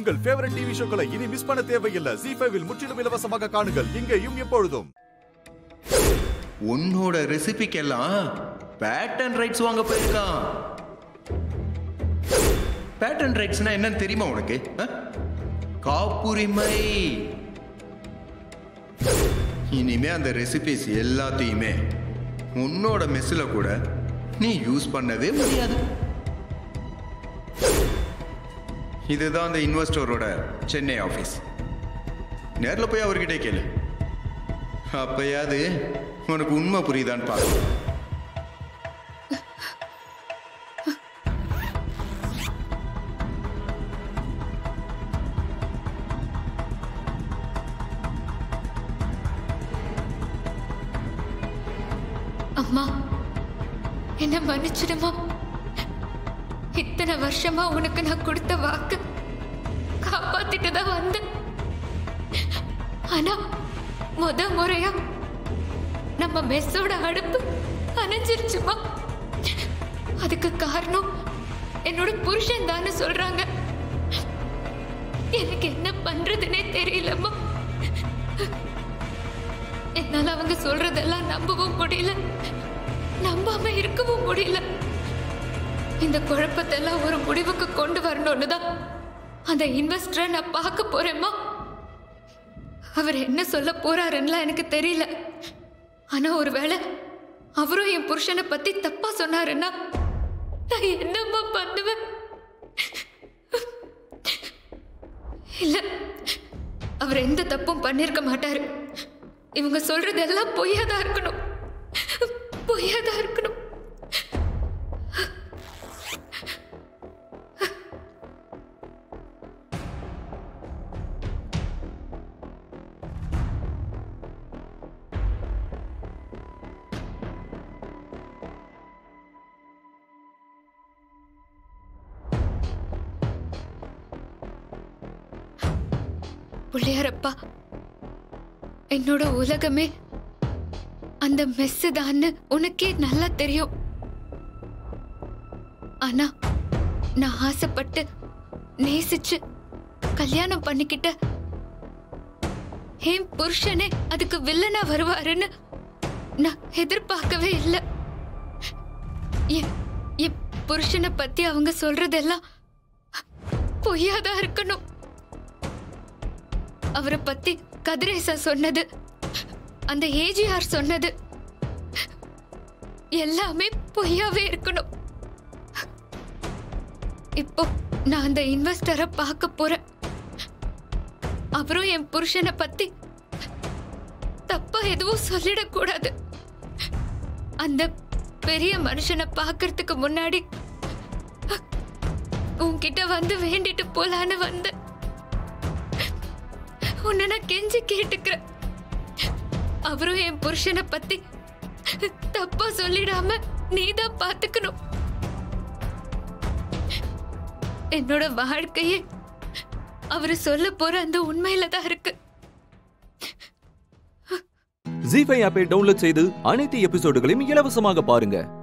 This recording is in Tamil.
உங்கள் ஃபேவரட் டிவி ஷோக்களை இனி மிஸ் பண்ண தேவையில்லை ஜி ஃபைவில் முற்றிலும் இலவசமாக காணுங்கள் இங்கேயும் எப்பொழுதும் உன்னோட ரெசிபிக்கெல்லாம் பேட்டன் ரைட்ஸ் வாங்க போயிருக்கான் பேட்டன் ரைட்ஸ்னா என்னன்னு தெரியுமா உனக்கு ஆ? காப்புரிமை இனிமே அந்த ரெசிபிஸ் எல்லாத்தையுமே உன்னோட மெஸ்ஸில் கூட நீ யூஸ் பண்ணவே முடியாது இதுதான் அந்த இன்வெஸ்டரோட சென்னை ஆஃபீஸ் நேரில் போய் அவர்கிட்ட கேளு அப்பயாவது உனக்கு உண்மை புரியுதான்னு பாரு அம்மா என்ன மன்னிச்சிடுமா இத்தனை வருஷமா உனக்கு நான் கொடுத்த வாக்கு காப்பாத்திட்டு தான் வந்தேன் ஆனா முத முறையா நம்ம மெஸ்ஸோட அடுப்பு அணைஞ்சிருச்சுமா அதுக்கு காரணம் என்னோட புருஷன் தானே சொல்றாங்க எனக்கு என்ன பண்றதுனே தெரியலம்மா என்னால அவங்க சொல்றதெல்லாம் நம்பவும் முடியல நம்பாம இருக்கவும் முடியல இந்த குழப்பத்தெல்லாம் ஒரு முடிவுக்கு கொண்டு வரணும்னு தான் அந்த இன்வெஸ்டரை நான் பார்க்க போறேம்மா அவர் என்ன சொல்ல போறாருன்னு எனக்கு தெரியல ஆனா ஒருவேளை அவரும் என் புருஷனை பத்தி தப்பா சொன்னாருன்னா நான் என்னம்மா பண்ணுவேன் இல்ல அவர் எந்த தப்பும் பண்ணிருக்க மாட்டாரு இவங்க சொல்றது எல்லாம் பொய்யாதான் இருக்கணும் பொய்யாதான் இருக்கணும் பிள்ளையாரப்பா என்னோட உலகமே அந்த மெஸ் தான்னு உனக்கே நல்லா தெரியும் ஆனா நான் ஆசைப்பட்டு நேசிச்சு கல்யாணம் பண்ணிக்கிட்ட என் புருஷனே அதுக்கு வில்லனா வருவாருன்னு நான் எதிர்பார்க்கவே இல்லை என் என் புருஷனை பத்தி அவங்க சொல்றதெல்லாம் பொய்யாதான் இருக்கணும் அவரை பத்தி கதிரேசா சொன்னது அந்த ஏஜிஆர் சொன்னது எல்லாமே பொய்யாவே இருக்கணும் இப்போ நான் அந்த இன்வெஸ்டரை பார்க்க போறேன் அப்புறம் என் புருஷனை பத்தி தப்பா எதுவும் சொல்லிடக்கூடாது அந்த பெரிய மனுஷனை பார்க்கறதுக்கு முன்னாடி உன்கிட்ட வந்து வேண்டிட்டு போலான்னு வந்தேன் உன்னை நான் கெஞ்சி கேட்டுக்கிறேன் அவரும் என் புருஷனை பத்தி தப்பா சொல்லிடாம நீதான் பாத்துக்கணும் என்னோட வாழ்க்கையே அவரு சொல்ல போற அந்த உண்மையில தான் இருக்கு ஜி ஃபைவ் ஆப்பை டவுன்லோட் செய்து அனைத்து எபிசோடுகளையும் இலவசமாக பாருங்க